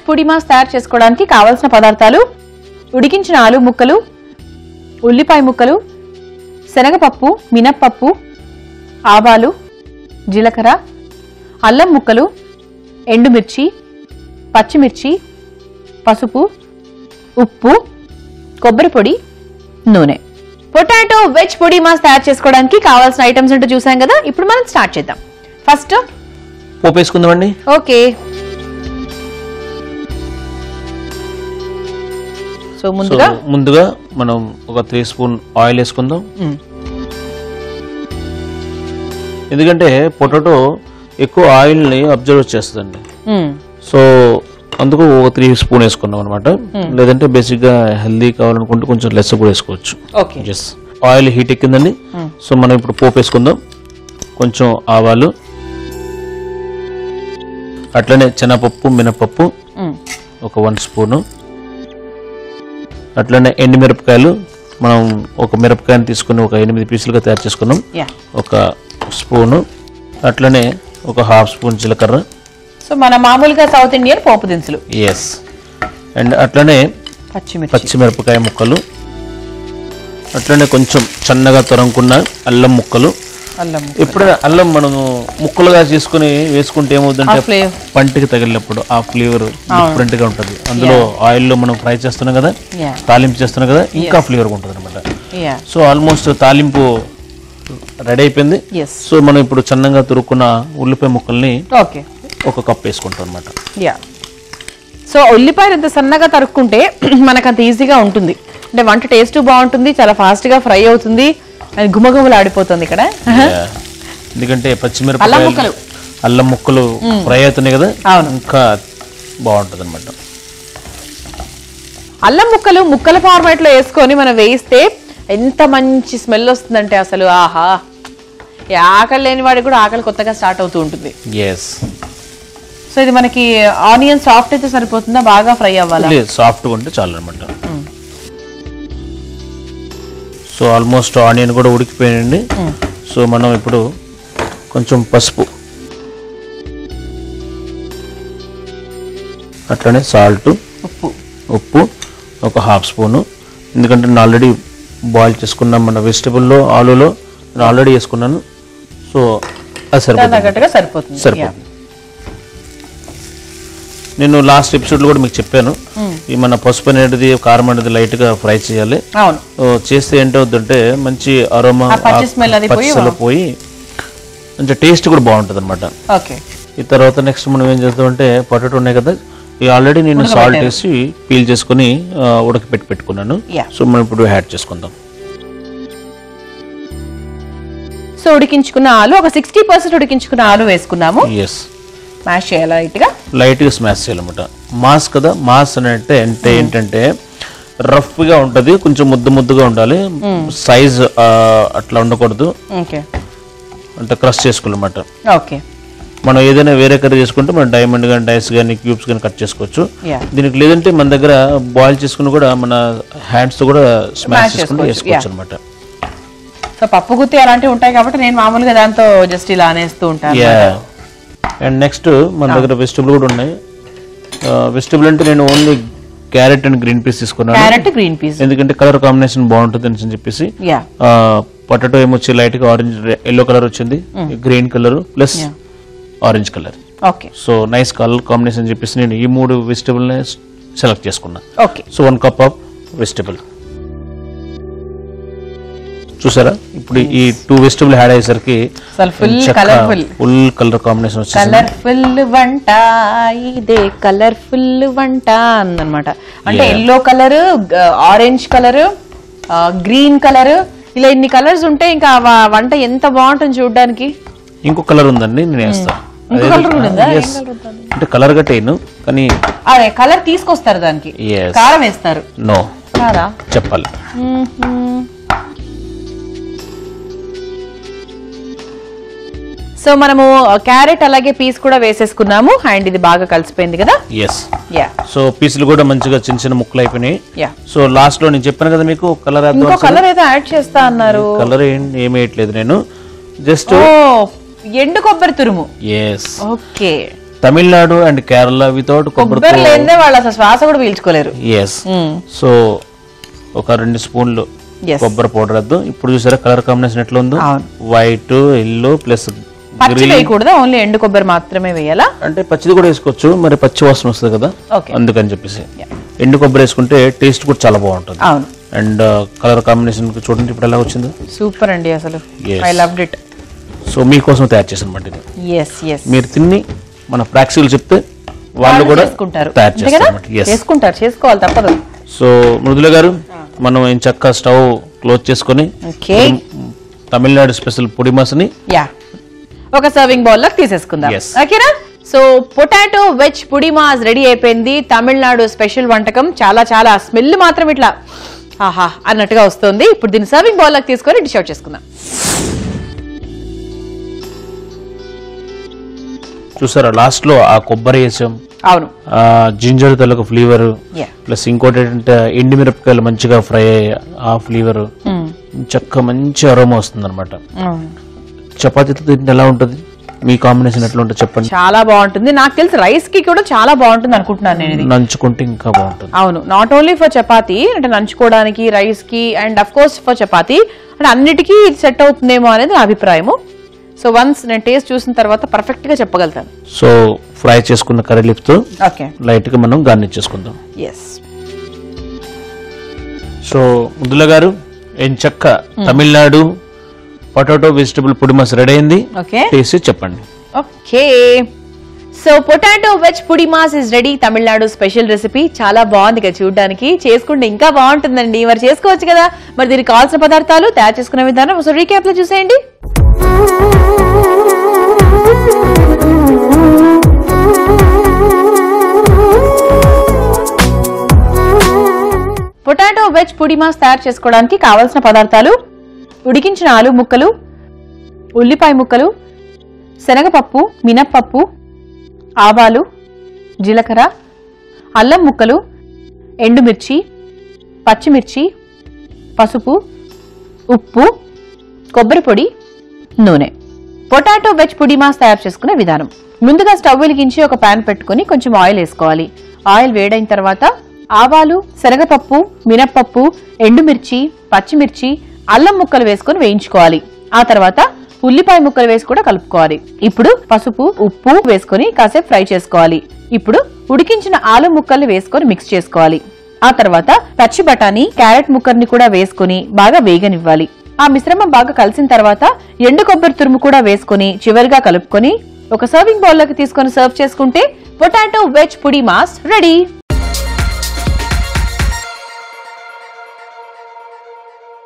పొడి మాస్ తయారు చేసుకోవడానికి కావాల్సిన పదార్థాలు ఉడికించిన ఆలు ముక్కలు ఉల్లిపాయ ముక్కలు శనగపప్పు మినప్పప్పు ఆవాలు జీలకర్ర అల్లం ముక్కలు ఎండుమిర్చి పచ్చిమిర్చి పసుపు ఉప్పు కొబ్బరి పొడి నూనె పొటాటో వెజ్ పొడి మాస్ తయారు చేసుకోవడానికి కావాల్సిన ఐటమ్స్ అంటూ చూసాం కదా ఇప్పుడు మనం స్టార్ట్ చేద్దాం ఫస్ట్ పోపు వేసుకుందామండి ఓకే సో సో ముందుగా ముందుగా మనం ఒక త్రీ స్పూన్ ఆయిల్ వేసుకుందాం మ్, ఎందుకంటే పొటాటో ఎక్కువ ఆయిల్ని అబ్జర్వ్ చేస్తుందండి మ్, సో అందుకు ఒక త్రీ స్పూన్ వేసుకున్నాం అనమాట లేదంటే బేసిక్గా హెల్దీ కావాలనుకుంటే కొంచెం లెస్ కూడా వేసుకోవచ్చు ఓకే ఎస్ ఆయిల్ హీట్ ఎక్కిందండి సో మనం ఇప్పుడు పోపు వేసుకుందాం కొంచెం ఆవాలు అట్లనే శనగపప్పు మినపప్పు మ్, ఒక వన్ స్పూను అట్లనే ఎండుమిరపకాయలు మనం ఒక మిరపకాయని తీసుకుని ఒక ఎనిమిది పీసులుగా తయారు చేసుకున్నాం యా ఒక స్పూను అట్లనే ఒక హాఫ్ స్పూన్ జీలకర్ర సో మన మామూలుగా సౌత్ ఇండియన్ పోపు దినుసులు ఎస్ అండ్ అట్లనే పచ్చిమిర్చి పచ్చిమిరపకాయ ముక్కలు అట్లనే కొంచెం సన్నగా తొరంకున్న అల్లం ముక్కలు అల్లం ఎప్పుడైనా అల్లం మనము ముక్కలుగా చేసుకుని వేసుకుంటే ఏమవుతుందంటే ఆ flavor. పంటికి తగిలినప్పుడు ఆ ఫ్లేవర్ డిఫరెంట్ గా ఉంటుంది అందులో ఆయిల్లో మనం ఫ్రై చేస్తున్నాం కదా యా తాలింపు చేస్తున్నాం కదా ఇంకా ఫ్లేవర్ ఉంటుంది అనమాట యా సో ఆల్మోస్ట్ తాలింపు రెడీ అయిపోయింది ఎస్ సో మనం ఇప్పుడు సన్నగా తురుక్కున్న ఉల్లిపాయ ముక్కల్ని ఓకే ఒక కప్ వేసుకుంటాం అనమాట యా సో ఉల్లిపాయలు ఎంత సన్నగా తరుక్కుంటే మనకు అంత ఈజీగా ఉంటుంది అంటే వంట టేస్ట్ బాగుంటుంది చాలా ఫాస్ట్ గా ఫ్రై అవుతుంది అది గుమగుమలు ఆడిపోతుంది ఇక్కడ ఎందుకంటే అల్లం పచ్చిమిరపకాయలు ముక్కలు. అల్లం ముక్కలు ఫ్రై అవుతున్నాయి కదా అవును. ఇంకా బాగుంటుంది అనమాట అల్లం ముక్కలు ముక్కల ఫార్మాట్ లో వేసుకొని మనం వేయిస్తే ఎంత మంచి స్మెల్ వస్తుందంటే అసలు ఆహా ఈ ఆకలి లేని వాడికి కూడా ఆకలి కొత్తగా స్టార్ట్ అవుతూ ఉంటుంది ఎస్ సో ఇది మనకి ఆనియన్ సాఫ్ట్ అయితే సరిపోతుందా బాగా ఫ్రై అవ్వాలా లేదు సాఫ్ట్గా ఉంటే చాలు అనమాట సో ఆల్మోస్ట్ ఆనియన్ కూడా ఉడికిపోయాయండి సో మనం ఇప్పుడు కొంచెం పసుపు అట్లనే సాల్ట్ ఉప్పు ఉప్పు ఒక హాఫ్ స్పూను ఎందుకంటే నేను ఆల్రెడీ బాయిల్ చేసుకున్నాం మన వెజిటబుల్లో ఆలులో నేను ఆల్రెడీ వేసుకున్నాను సో అది సరిపోతుంది తగ్గట్టుగా సరిపోతుంది సరిపోతుంది నేను లాస్ట్ ఎపిసోడ్లో కూడా మీకు చెప్పాను ఈ మన పసుపు అనేది కారం అనేది లైట్గా ఫ్రై చేయాలి Yeah. అవును ఓ, చేస్తే ఏంటవుతుందంటే మంచి అరోమా ఆ పచ్చి smell అది పోయి పోయి మంచి టేస్ట్ కూడా బాగుంటుంది అనమాట ఓకే ఈ తర్వాత నెక్స్ట్ మనం ఏం చేస్తామంటే పొటాటో ఉన్నాయి కదా ఇవి ఆల్రెడీ నేను సాల్ట్ వేసి పీల్ చేసుకుని ఆ, ఉడకపెట్టి పెట్టుకున్నాను Yeah. సో మనం ఇప్పుడు యాడ్ చేసుకుందాం సో ఉడికించుకున్న ఆలు ఒక సిక్స్టీ పర్సెంట్ ఉడికించుకున్న ఆలు వేసుకున్నాము ఎస్ మ్యాష్ చేయాలి లైట్ గా లైట్గా స్మాష్ చేయాలన్నమాట మాస్ కదా మాస్ అని అంటే అంటే ఏంటంటే రఫ్గా ఉంటుంది కొంచెం ముద్దు ముద్దుగా ఉండాలి సైజ్ అట్లా ఉండకూడదు ఓకే అంటే క్రష్ చేసుకోవాలన్నమాట ఓకే మనం ఏదైనా వేరే కర్రీ చేసుకుంటే మనం డైమండ్ కానీ డైస్ కానీ క్యూబ్స్ కానీ కట్ చేసుకోవచ్చు యా దీనికి లేదంటే మన దగ్గర బాయిల్ చేసుకుని కూడా మన హ్యాండ్స్ తో కూడా స్మాష్ చేసుకుని చేసుకోవచ్చు, వేసుకోవచ్చు అనమాట సో పప్పు గుత్తి అలాంటివి ఉంటాయి కాబట్టి నేను మామూలుగా దాంతో జస్ట్ ఇలా అనేస్తూ ఉంటాను యా అండ్ నెక్స్ట్ మన దగ్గర వెజిటబుల్ కూడా ఉన్నాయి వెజిటబుల్ అంటే నేను only carrot and green peas తీసుకున్నాను క్యారెట్ గ్రీన్ పీస్ ఎందుకంటే కలర్ కాంబినేషన్ బాగుంటుంది అని చెప్పేసి యా పొటాటో ఏమొచ్చి లైట్ గా ఆరెంజ్ ఎల్లో కలర్ వచ్చింది green colour plus Yeah. Orange colour okay so nice colour combination అని చెప్పేసి నేను ఈ మూడు వెజిటబుల్ సెలెక్ట్ చేసుకున్నా okay so one cup of vegetable చూసారా ఇప్పుడు ఈ టూ వెజిటబుల్ యాడ్ అయ్యేసరికి అసలు full colourful full colour combination వచ్చింది కలర్ఫుల్ వంట ఇదే కలర్ఫుల్ వంట అందనమాట అంటే Yeah. Yellow colour orange colour green colour ఇలా ఇన్ని కలర్స్ ఉంటే ఇంకా ఆ వ- వంట ఎంత బాగుంటుంది చూడడానికి ఇంకో కలర్ ఉందండి నేను వేస్తా ఇంకో అదేదో- colour కూడా ఉందా? Yes. అంటే కలర్ గట్టేను కానీ అదే కలర్ తీసుకొస్తారు దానికి ఎస్ కారం వేస్తారు నో కాదా చెప్పాలి సో మనము క్యారెట్ అలాగే పీస్ కూడా వేసేసుకున్నాము అండ్ ఇది బాగా కలిసిపోయింది కదా ఎస్ యా సో పీసులు కూడా మంచిగా చిన్న చిన్న ముక్కలు అయిపోయినాయి యా సో లాస్ట్ లో నేను చెప్పాను కదా మీకు కలర్ ఇంకో కలర్ ఏదో యాడ్ చేస్తా అన్నారు కలర్ ఏం ఏమి వేయట్లేదు నేను జస్ట్ ఓ ఎండు కొబ్బరి తురుము yes okay Tamil Nadu and Kerala without కొబ్బరి కొబ్బరి లేదే వాళ్ళు అసలు శ్వాస కూడా పీల్చుకోలేరు ఎస్ సో ఒక రెండు స్పూన్లు ఎస్ కొబ్బరి పౌడర్ వద్దు ఇప్పుడు చూసారా కలర్ కాంబినేషన్ ఎట్లా ఉందో అవును. వైట్ ఎల్లో ప్లస్ పచ్చి వేయకూడదా ఓన్లీ ఎండు కొబ్బరి మాత్రమే వేయాలా అంటే పచ్చిది కూడా వేసుకోవచ్చు మరి పచ్చి వాసన వస్తుంది కదా ఓకే అందుకని చెప్పేసి ఎండు కొబ్బరి వేసుకుంటే టేస్ట్ కూడా చాలా బాగుంటుంది అవును అండ్ కలర్ కాంబినేషన్ చూడండి ఇప్పుడు ఎలా వచ్చిందో సూపర్ అండి అసలు Yes. I love it so మీకోసం తయారు చేసిన అనమాట ఇది ఎస్ ఎస్ మీరు తిని మన ప్రాక్సికల్ చెప్తే వాళ్ళు కూడా చేసుకుంటారు తయారు అంతే కదా చేస్తారు ఎస్ చేసుకుంటారు చేసుకోవాలి తప్పదు సో మృదుల గారు మనం ఏం చక్క స్టవ్ క్లోజ్ చేసుకొని ఓకే తమిళనాడు స్పెషల్ పొడి మసని యా ఒక సర్వింగ్ బౌల్ లోకి తీసేసుకుందాం Yes. ఓకేనా సో పొటాటో వెజ్ పుడి మాస్ రెడీ అయిపోయింది తమిళనాడు స్పెషల్ వంటకం చాలా చాలా స్మెల్ మాత్రం ఇట్లా ఆహా అన్నట్టుగా వస్తుంది ఇప్పుడు దీన్ని సర్వింగ్ బౌల్ లోకి తీసుకొని డిష్ అవుట్ చేసుకుందాం చూసారా లాస్ట్ లో ఆ కొబ్బరి వేసాం అవును ఆ జింజర్ తలకు ఫ్లేవర్ యా ప్లస్ ఇంకోటి ఏంటంటే ఎండి మిరపకాయలు మంచిగా ఫ్రై అయ్యాయి ఆ ఫ్లేవర్ చక్క మంచి అరోమా వస్తుంది అనమాట చపాతీతో తింటే ఎలా ఉంటుంది మీ కాంబినేషన్ ఎట్లా ఉంటుంది చెప్పండి చాలా బాగుంటుంది నాకు తెలిసి రైస్ కి కూడా చాలా బాగుంటుంది అనుకుంటున్నాను నేను ఇది నంచుకుంటే ఇంకా బాగుంటుంది అవును నాట్ ఓన్లీ ఫర్ చపాతీ అంటే నంచుకోవడానికి రైస్ కి and of course for chapati అంటే అన్నిటికీ ఇది సెట్ అవుతుందేమో అనేది నా అభిప్రాయము సో వన్స్ నేను టేస్ట్ చూసిన తర్వాత పర్ఫెక్ట్ గా చెప్పగలుగుతాను సో ఫ్రై చేసుకున్న కర్రీ లిప్స్ తో ఓకే లైట్ గా మనం గార్నిష్ చేసుకుందాం ఎస్ సో ముద్దుల గారు ఏం చక్క తమిళనాడు పొటాటో వెజిటబుల్ పొడి మస్ రెడీ అయింది ఓకే టేస్ట్ చెప్పండి ఓకే సో పొటాటో వెజ్ పుడి మాస్ is ready Tamil Nadu special recipe చాలా బాగుంది కదా చూడడానికి చేసుకుంటే ఇంకా బాగుంటుందండి మరి చేసుకోవచ్చు కదా మరి దీనికి కావాల్సిన పదార్థాలు తయారు చేసుకునే విధానం సో రీక్యాప్ లో చూసేయండి పొటాటో వెజ్ పుడి మాస్ తయారు చేసుకోవడానికి కావాల్సిన పదార్థాలు ఉడికించిన ఆలు ముక్కలు ఉల్లిపాయ ముక్కలు శనగపప్పు మినప్పప్పు ఆవాలు జీలకర్ర అల్లం ముక్కలు ఎండుమిర్చి పచ్చిమిర్చి పసుపు ఉప్పు కొబ్బరి పొడి నూనె పొటాటో వెజ్ పుడి మాస్ తయారు చేసుకునే విధానం ముందుగా స్టవ్ వెలిగించి ఒక పాన్ పెట్టుకుని కొంచెం ఆయిల్ వేసుకోవాలి ఆయిల్ వేడైన తర్వాత ఆవాలు శనగపప్పు మినప్పప్పు ఎండుమిర్చి పచ్చిమిర్చి అల్లం ముక్కలు వేసుకొని వేయించుకోవాలి ఆ తర్వాత ఉల్లిపాయ ముక్కలు వేసి కూడా కలుపుకోవాలి ఇప్పుడు పసుపు ఉప్పు వేసుకొని కాసేపు ఫ్రై చేసుకోవాలి ఇప్పుడు ఉడికించిన ఆలు ముక్కల్ని వేసుకొని మిక్స్ చేసుకోవాలి ఆ తర్వాత పచ్చి బఠానీ క్యారెట్ ముక్కల్ని కూడా వేసుకొని బాగా వేగనివ్వాలి ఆ మిశ్రమం బాగా కలిసిన తర్వాత ఎండు కొబ్బరి తురుము కూడా వేసుకొని చివరిగా కలుపుకొని ఒక సర్వింగ్ బౌల్లోకి తీసుకొని సర్వ్ చేసుకుంటే పొటాటో వెజ్ పుడి మాస్ రెడీ